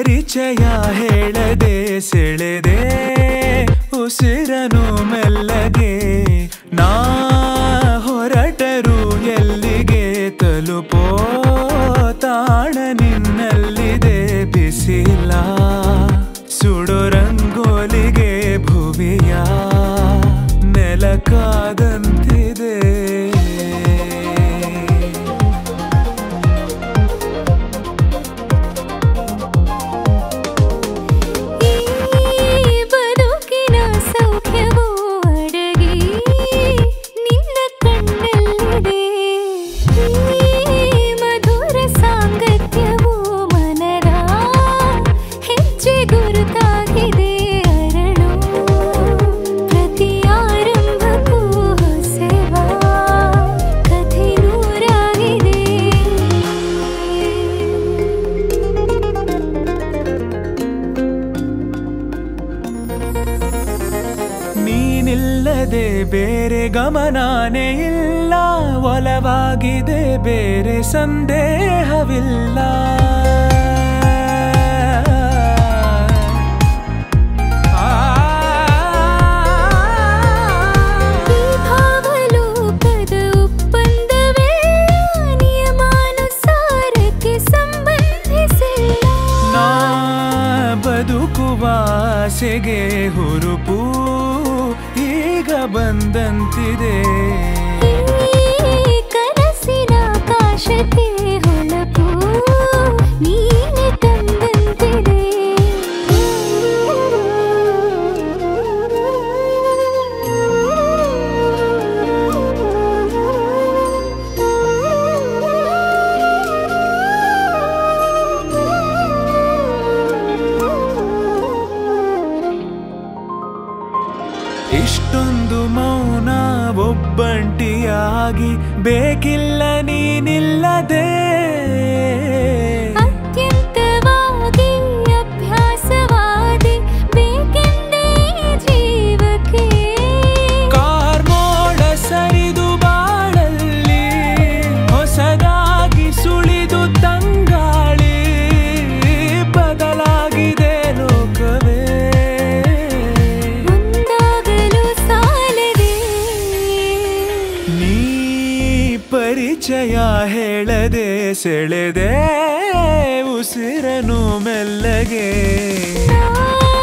ಪರಿಚಯ ಹೇಳದೆ ಸೆಳೆದೆ ಉಸಿರನು ಮೆಲ್ಲಗೆ ನಾ ಹೊರಟರು ಎಲ್ಲಿಗೆ ತಲುಪೋ ತಾಣ ನಿನ್ನಲ್ಲಿದೆ ಬಿಸಿಲ ಸುಡೋ ರಂಗೋಲಿಗೆ ಭುವಿಯ ನೆಲಕಾದಂತಿದೆ ಈ ಬದುಕಿನ ಸೌಖ್ಯವೂ ಅಡಗಿ ನಿನ್ನ ಕಣ್ಣಲ್ಲಿದೆ ಈ ಮಧುರ ಸಾಂಗತ್ಯವೂ ಮನದ ಹೆಜ್ಜೆ ಗುರುತಾಗಿದೆ ಅರಳು ಪ್ರತಿ ಆರಂಭಕ್ಕೂ ಹೊಸವಾ ಕಥೆ ನೂರಾಗಿದೆ ನೀನಿಲ್ಲದೆ ಬೇರೆ ಗಮನಾನೇ ಇಲ್ಲ ಒಲವಾಗಿದೆ ಬೇರೆ ಸಂದೇಹವಿಲ್ಲ ಈ ಭಾವಲೋಕದ ಒಪ್ಪಂದವೆಲ್ಲ ನಿಯಮಾನುಸಾರಕ್ಕೆ ಸಂಬಂಧಿಸಿಲ್ಲ ನಾ ಬದುಕುವ ಆಸೆಗೆ ಹುರುಪು ಈಗ ಬಂದಂತಿದೆ ಈ ಕನಸಿನ ಆಕಾಶಕ್ಕೆ ಹೊಳಪು ನೀನೆ ತಂದಂತಿದೆ ಇಷ್ಟೊಂದು ಮೌನ ಒಬ್ಬಂಟಿಯಾಗಿ ಬೇಕಿಲ್ಲ ನೀನಿಲ್ಲದೆ ಅತ್ಯಂತವಾಗಿ ಅಭ್ಯಾಸವಾದಿ ಬೇಕೆಂದೇ ಜೀವಕ್ಕೆ ಕಾರ್ಮೋಡ ಸರಿದು ಬಾಳಲ್ಲಿ ಹೊಸದಾಗಿ ಸುಳಿದು ತಂಗಾಳಿ ಬದಲಾಗಿದೆ ಲೋಕವೇ ಮುಂದಾಗಲು ಸಾಲದೆ ನೀ ಪರಿಚಯ ಹೇಳದೆ ಸೆಳೆದೆ ಉಸಿರನು ಮೆಲ್ಲಗೆ ನಾ